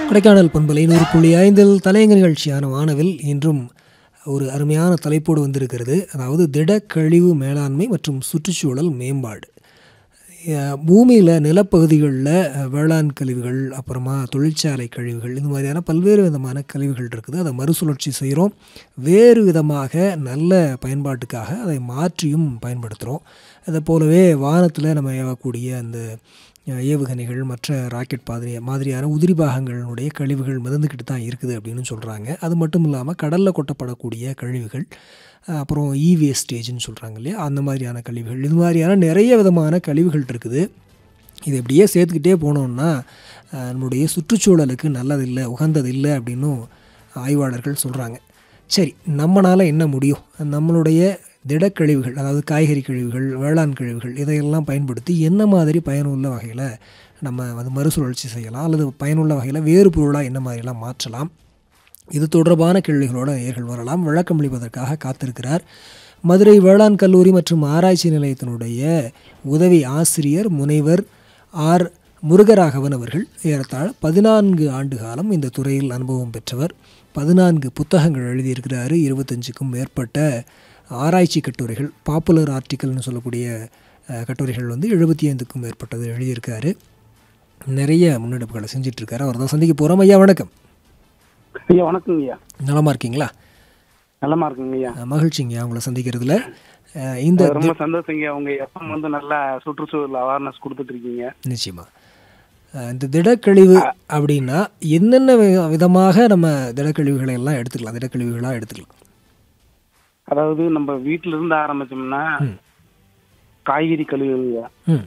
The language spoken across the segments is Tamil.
கொடைக்கானல் பண்பலை நூறு புள்ளி ஐந்தில் தலையங்க நிகழ்ச்சியான வானவில் இன்றும் ஒரு அருமையான தலைப்போடு வந்திருக்கிறது அதாவது திடக்கழிவு மேலாண்மை மற்றும் சுற்றுச்சூழல் மேம்பாடு அஹ் பூமியில் நிலப்பகுதிகளில் அஹ், வேளாண் கழிவுகள் அப்புறமா தொழிற்சாலை கழிவுகள் இந்த மாதிரியான பல்வேறு விதமான கழிவுகள் இருக்குது அதை மறுசுழற்சி செய்கிறோம் வேறு விதமாக நல்ல பயன்பாட்டுக்காக அதை மாற்றியும் பயன்படுத்துகிறோம் அதை போலவே வானத்தில் நம்ம ஏவக்கூடிய அந்த அஹ், ஏவுகணைகள் மற்ற ராக்கெட் மாதிரி மாதிரியான உதிரி பாகங்களினுடைய கழிவுகள் மிதந்துக்கிட்டு தான் இருக்குது அப்படின்னு சொல்கிறாங்க அது மட்டும் இல்லாமல் கடலில் கொட்டப்படக்கூடிய கழிவுகள் அஹ், அப்புறம் இ வேஸ்டேஜ்னு சொல்கிறாங்க இல்லையா அந்த மாதிரியான கழிவுகள் இது மாதிரியான நிறைய விதமான கழிவுகள் இருக்குது இது இப்படியே சேர்த்துக்கிட்டே போனோம்னா அஹ், நம்முடைய சுற்றுச்சூழலுக்கு நல்லதில்லை உகந்ததில்லை அப்படின்னும் ஆய்வாளர்கள் சொல்கிறாங்க சரி நம்மளால் என்ன முடியும் நம்மளுடைய திடக்கழிவுகள் அதாவது காய்கறி கழிவுகள் வேளாண் கழிவுகள் இதையெல்லாம் பயன்படுத்தி என்ன மாதிரி பயனுள்ள வகையில் நம்ம வந்து மறுசுழற்சி செய்யலாம் அல்லது பயனுள்ள வகையில் வேறு பொருளாக என்ன மாதிரிலாம் மாற்றலாம் இது தொடர்பான கேள்விகளோடு நேர்கள் வரலாம் விளக்கம் அளிப்பதற்காக காத்திருக்கிறார் மதுரை வேளாண் கல்லூரி மற்றும் ஆராய்ச்சி நிலையத்தினுடைய உதவி ஆசிரியர் முனைவர் ஆர் முருகராகவன் அவர்கள் ஏறத்தாழ பதினான்கு ஆண்டு காலம் இந்த துறையில் அனுபவம் பெற்றவர் பதினான்கு புத்தகங்கள் எழுதியிருக்கிறாரு இருபத்தஞ்சுக்கும் மேற்பட்ட ஆராய்ச்சி கட்டுரைகள் பாப்புலர் ஆர்டிக்கல்னு சொல்லக்கூடிய அஹ், கட்டுரைகள் வந்து எழுபத்தி ஐந்துக்கும் மேற்பட்டது எழுதியிருக்காரு நிறைய முன்னெடுப்புகளை செஞ்சிட்ருக்காரு அவர் தான் சந்திக்க போகிறோம் ஐயா வணக்கம் ஐயா வணக்கங்க ஐயா நலமா இருக்கீங்களா நல்லமா இருக்குங்க ஐயா அஹ் மகிழ்ச்சிங்க உங்களை சந்திக்கிறதுல அஹ் இந்த ரொம்ப சந்தோஷங்க உங்க எஃப்எம் வந்து நல்லா சுற்றுச்சூழல் அவேர்னஸ் கொடுத்துட்டு இருக்கீங்க நிச்சயமா அஹ் இந்த திடக்கழிவு அப்படின்னா என்னென்ன வி- விதமாக நம்ம திடக்கழிவுகளை எல்லாம் எடுத்துக்கலாம் திடக்கழிவுகளாக எடுத்துக்கலாம் அதாவது நம்ம வீட்டுல இருந்து ஆரம்பிச்சோம்னா ம். காய்கறி கழிவுகள் ஐயா. ம்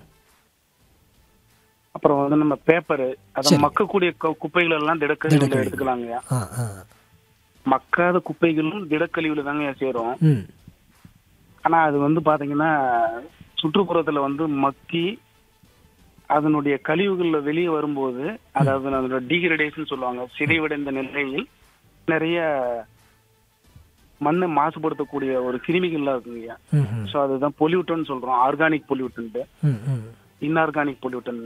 அப்புறம் வந்து நம்ம பேப்பர் அதை சரி. மக்கக்கூடிய கு- குப்பைகள் எல்லாம் திடக்கழிவுல திடக்கழிவு. எடுத்துக்கலாங்க ஐயா. ஆ ஆ மக்காத குப்பைகளும் திடக்கழிவுல தாங்க ஐயா சேரும் ம் ஆனா அது வந்து பாத்தீங்கன்னா சுற்றுப்புறத்துல வந்து மக்கி அதனுடைய கழிவுகள்ல வெளியே வரும்போது அதாவது அதோட டீகிரடேஷன் சொல்லுவாங்க சிதைவடைந்த நிலையில் நிறைய மண்ணை மாசுபடுத்தக்கூடிய ஒரு கிருமிகள்லாம் இருக்குங்க ம் ம் ஸோ அதுதான் பொல்யூட்டன் சொல்றோம் ஆர்கானிக் பொல்யூட்டன்ட் ம் ம் இன்ஆர்கானிக் பொல்யூட்டன்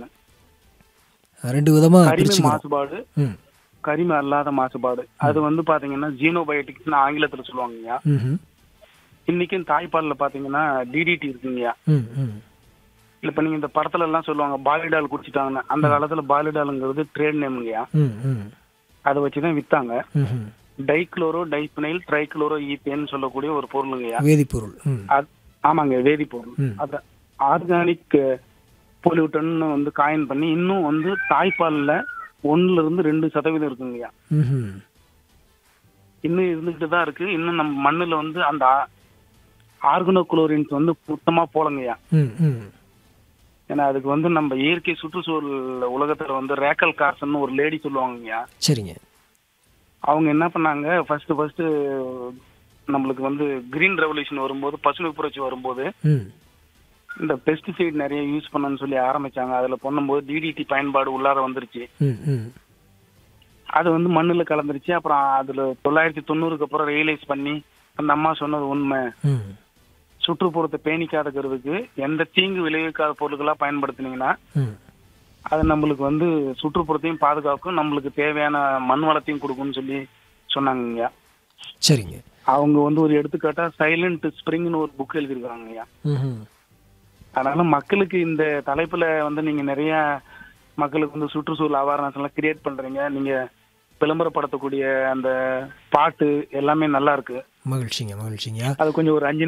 ரெண்டு விதமாக கரிம பிரிச்சுக்கிறோம் மாசுபாடு ம் கரிம அல்லாத மாசுபாடு அது வந்து பாத்தீங்கன்னா ஜீனோபயோட்டிக்ஸ்னு ஆங்கிலத்துல சொல்லுவாங்கய்யா ம் ம் இன்னைக்கும் தாய்ப்பால்ல பாத்தீங்கன்னா டிடிடி இருக்குங்கய்யா ம் ம் இல்ல இப்ப நீங்க இந்த படத்துல எல்லாம் சொல்லுவாங்க பாலிடால் குடிச்சிட்டாங்கன்னு அந்த காலத்துல பாலிடாலுங்கிறது ட்ரேட் நேமுங்கய்யா ம் ம் அதை வச்சுதான் வித்தாங்க ம் ம் டைக்ளோரோ டைப்பினைல் ட்ரைக்ளோரோ ஈத்தேன்னு சொல்லக்கூடிய ஒரு பொருளுங்கய்யா வேதிப்பொருள் ம் அது- ஆமாங்க வேதிப்பொருள் ம். அது ஆர்கானிக் பொல்யூட்டன் வந்து காயின் பண்ணி இன்னும் வந்து தாய்ப்பால்ல ஒண்ணுல இருந்து ரெண்டு சதவீதம் இருக்குங்கய்யா ம் ம் இன்னும் இருந்துகிட்டு தான் இருக்கு இன்னும் நம்ம மண்ணுல வந்து அந்த ஆர்கனோகுளோரின்ஸ் வந்து சுத்தமா போலங்கய்யா ம் ம் ஏன்னா அதுக்கு வந்து நம்ம இயற்கை சுற்றுச்சூழல் உலகத்துல வந்து ரேக்கல் கார்சன் ஒரு லேடி சொல்லுவாங்கய்யா சரிங்க அவங்க என்ன பண்ணாங்க ஃபர்ஸ்ட் ஃபர்ஸ்ட் நம்மளுக்கு வந்து கிரீன் ரெவல்யூஷன் வரும்போது பசுமை புரட்சி வரும்போது ம் இந்த பெஸ்டிசைட் நிறைய யூஸ் பண்ணணும்னு சொல்லி ஆரம்பிச்சாங்க அதுல பண்ணும்போது டிடிடி பயன்பாடு உள்ளார வந்துருச்சு ம் ம் அது வந்து மண்ணுல கலந்துருச்சு அப்புறம் அதுல தொள்ளாயிரத்தி தொண்ணூறுக்கு அப்புறம் ரியலைஸ் பண்ணி அந்த அம்மா சொன்னது உண்மை ம் சுற்றுப்புறத்தை பேணிக்காதக்கிறதுக்கு எந்த தீங்கு விளைவிக்காத பொருட்களா பயன்படுத்தினீங்கன்னா ம் அது நம்மளுக்கு வந்து சுற்றுப்புறத்தையும் பாதுகாக்கும் நம்மளுக்கு தேவையான மண் வளத்தையும் கொடுக்கும்னு சொல்லி சொன்னாங்கய்யா சரிங்க அவங்க வந்து ஒரு எடுத்துக்காட்டா சைலண்ட் ஸ்ப்ரிங்னு ஒரு புக் எழுதியிருக்காங்கய்யா ம் ம் அதனால மக்களுக்கு இந்த தலைப்புல வந்து நீங்க நிறைய மக்களுக்கு வந்து சுற்றுச்சூழல் அவேர்னஸ் எல்லாம் கிரியேட் பண்றீங்க நீங்க விளம்பரப்படுத்தக்கூடிய அந்த பாட்டு எல்லாமே நல்லா இருக்கு மகிழ்ச்சிங்க மகிழ்ச்சிங்க அது கொஞ்சம் ஒரு அஞ்சு